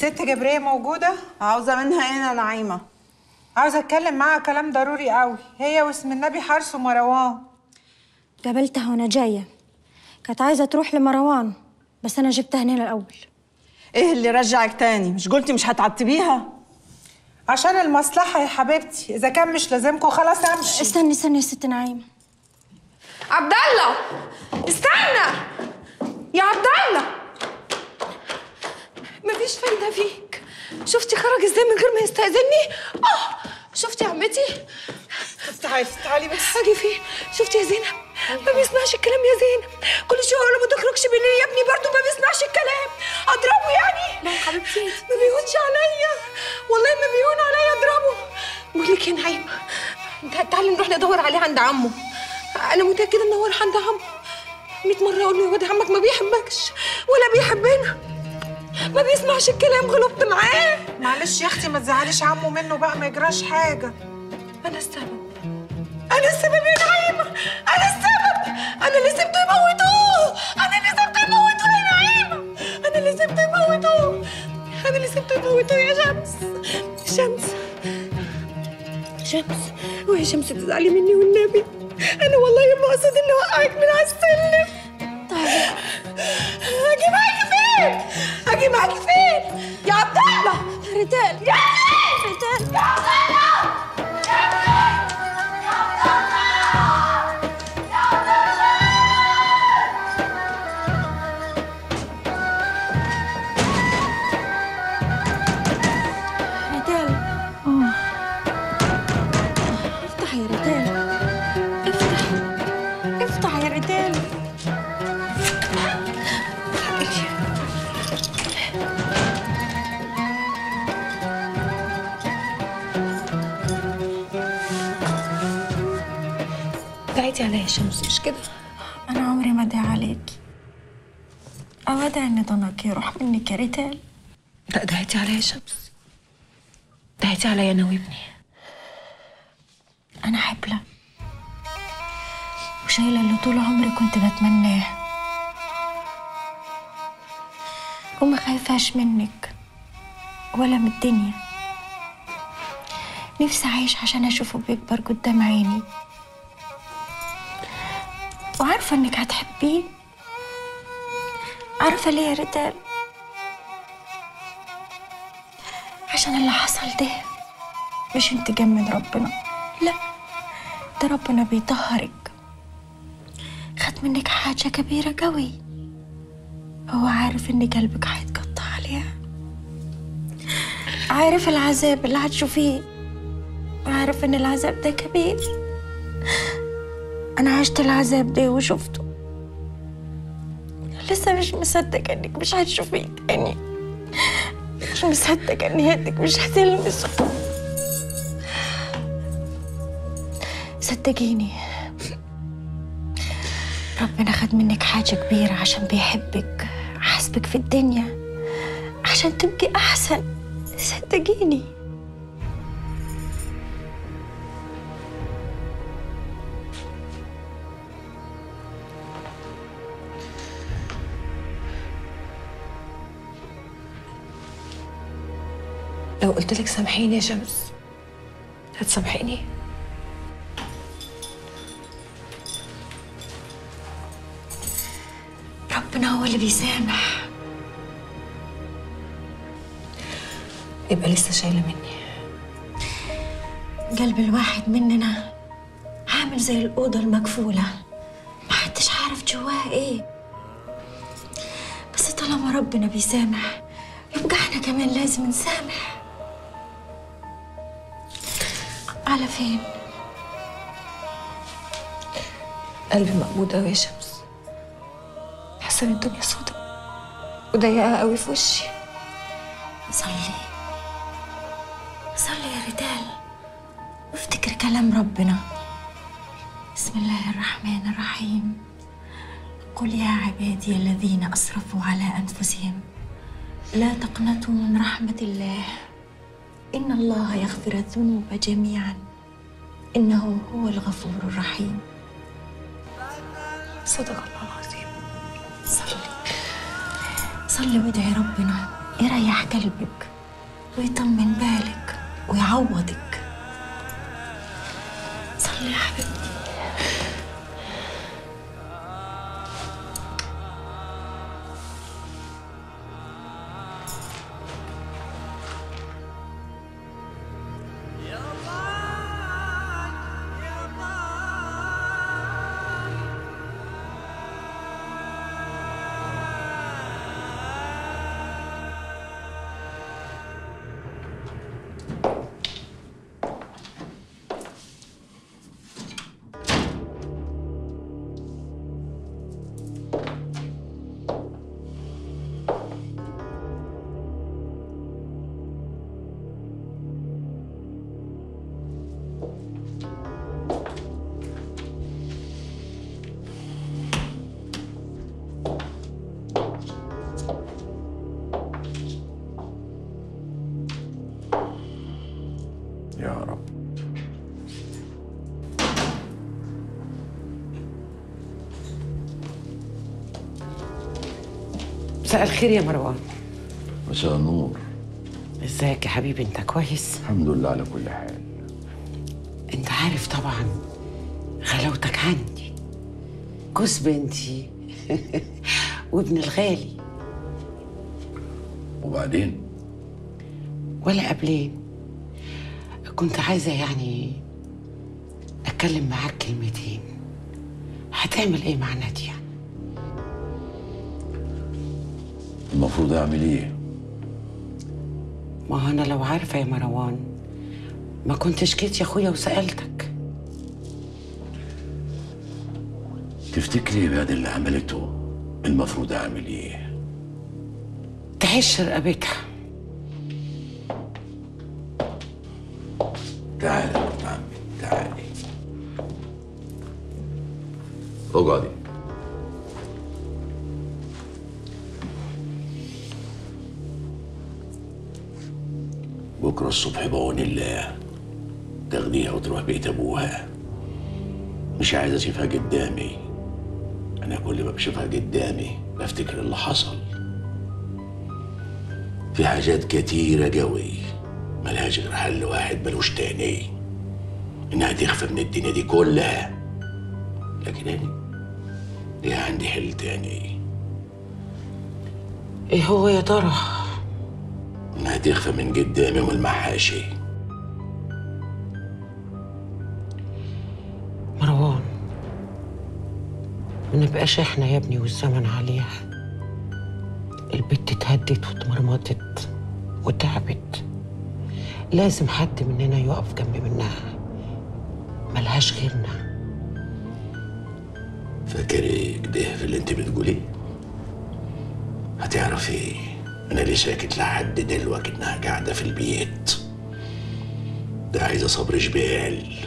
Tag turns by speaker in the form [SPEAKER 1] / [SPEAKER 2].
[SPEAKER 1] الست جبرية موجودة؟
[SPEAKER 2] عاوزة منها ايه يا نعيمة؟
[SPEAKER 1] عاوزة اتكلم معاها كلام ضروري قوي هي واسم النبي حارس ومروان
[SPEAKER 3] قابلتها وانا جايه كانت عايزه تروح لمروان بس انا جبتها هنا الاول
[SPEAKER 2] ايه اللي رجعك تاني؟ مش قلتي مش هتعتبيها؟
[SPEAKER 1] عشان المصلحة يا حبيبتي إذا كان مش لازمكم خلاص أمشي
[SPEAKER 3] استني استني يا ست نعيمه
[SPEAKER 4] عبد الله استنى يا عبد الله مفيش فايده فيك شفتي خرج ازاي من غير ما يستأذني اه شفتي يا عمتي
[SPEAKER 1] تعالي تعالي بس
[SPEAKER 4] اجي فين شفتي يا زينب ما بيسمعش الكلام يا زينب كل شويه اقول له ما تخرجش بالليل يا ابني برضه ما بيسمعش الكلام اضربه يعني لا يا حبيبتي ما بيهونش عليا والله ما بيهون عليا اضربه بقول لك يا نعيمه تع- تعالي نروح ندور عليه عند عمه انا متاكده ان هو راح عند عمه 100 مره اقول له يا واد عمك ما بيحبكش ولا بيحبنا ما بيسمعش الكلام غلطت معاه
[SPEAKER 1] معلش يا أختي ما تزعليش عمو منه بقى ما يجراش حاجة
[SPEAKER 4] انا السبب انا السبب يا نعيمه انا السبب انا اللي سبته يموتوه انا اللي سبته يموتوه يا نعيمه انا اللي سبته يموتوه انا اللي سبته يموتوه يا شمس شمس شمس ويا شمس تزعلي مني والنبي انا والله ما اقصد اني اوقعك من على السلم طيب اجي معاكي فين اجي معاكي فين يا عبد الله ريتال يا ريتال يا عبد الله
[SPEAKER 3] ريتال افتح يا ريتال افتح افتح يا ريتال
[SPEAKER 4] دعيتي عليا شمس مش كده
[SPEAKER 3] انا عمري ما ادعي عليكي او ادعي ان ضنك يروح منك يا ريتال
[SPEAKER 4] لا دعيتي عليا شمس دعيتي عليا انا وابني
[SPEAKER 3] انا حبلة وشايلة اللي طول عمري كنت بتمناه وما خايفاش منك ولا من الدنيا نفسي أعيش عشان أشوفه بيكبر قدام عيني وعارفة إنك هتحبيه عارفة ليه يا ريتال عشان اللي حصل ده مش انتقام من ربنا لا ده ربنا بيطهرك خد منك حاجة كبيرة قوي هو عارف ان قلبك هيتقطع عليها عارف العذاب اللي هتشوفيه وعارف ان العذاب ده كبير انا عشت العذاب ده وشفته لسه مش مصدقة انك مش هتشوفيه تاني مش مصدقة ان يدك مش هتلمسه صدقيني ربنا خد منك حاجة كبيرة عشان بيحبك حاسبك في الدنيا عشان تبقي أحسن صدقيني
[SPEAKER 4] لو قلت لك سامحيني يا شمس هتسامحيني
[SPEAKER 3] ربنا هو اللي بيسامح
[SPEAKER 4] يبقى لسه شايله مني
[SPEAKER 3] قلب الواحد مننا عامل زي الأوضة المقفولة محدش عارف جواها ايه بس طالما ربنا بيسامح يبقى احنا كمان لازم نسامح على فين؟
[SPEAKER 4] قلبي مقبوض قوي يا شمس حاسه ان الدنيا سودا وضيقه قوي في وشي
[SPEAKER 3] صلي صلي يا رجال وافتكر كلام ربنا بسم الله الرحمن الرحيم قل يا عبادي الذين أسرفوا على أنفسهم لا تقنطوا من رحمة الله إن الله يغفر الذنوب جميعا إنه هو الغفور الرحيم
[SPEAKER 4] صدق الله العظيم
[SPEAKER 3] صلي صلي وادعي ربنا يريح قلبك ويطمن بالك ويعوضك صلي يا حبيبتي
[SPEAKER 5] يا رب
[SPEAKER 6] مساء الخير يا مروان
[SPEAKER 5] مساء النور
[SPEAKER 6] ازيك يا حبيبي انت كويس
[SPEAKER 5] الحمد لله على كل حال
[SPEAKER 6] انت عارف طبعا غلاوتك عندي جوز بنتي وابن الغالي
[SPEAKER 5] وبعدين
[SPEAKER 6] ولا قبلين كنت عايزة يعني أتكلم معاك كلمتين هتعمل إيه مع نادية؟
[SPEAKER 5] المفروض اعمل ايه
[SPEAKER 6] ما هو أنا لو عارفة يا مروان ما كنتش جيت يا أخويا وسألتك
[SPEAKER 5] تفتكري بعد اللي عملته المفروض اعمل ايه
[SPEAKER 6] تعيش رقبتها
[SPEAKER 5] تعالي يا ابن عمي تعالي اقعدي بكرة الصبح بعون الله تاخديها وتروح بيت أبوها مش عايز أشوفها قدامي أنا كل ما بشوفها قدامي بفتكر اللي حصل في حاجات كتيرة قوي ملهاش غير حل واحد ملوش تاني إنها تخفى من الدنيا دي كلها لكن أنا ليها عندي حل تاني
[SPEAKER 6] إيه هو يا ترى؟
[SPEAKER 5] إنها تخفى من قدامي ومن المحاشي
[SPEAKER 6] مروان ما نبقاش احنا يا ابني والزمن عليها البت اتهدت واتمرمطت وتعبت لازم حد مننا يقف جنب منها ملهاش غيرنا
[SPEAKER 5] فاكري كده في اللي انت بتقوليه هتعرفي انا ليه ساكت لحد دلوقتي انها قاعده في البيت ده عايزه صبر جبال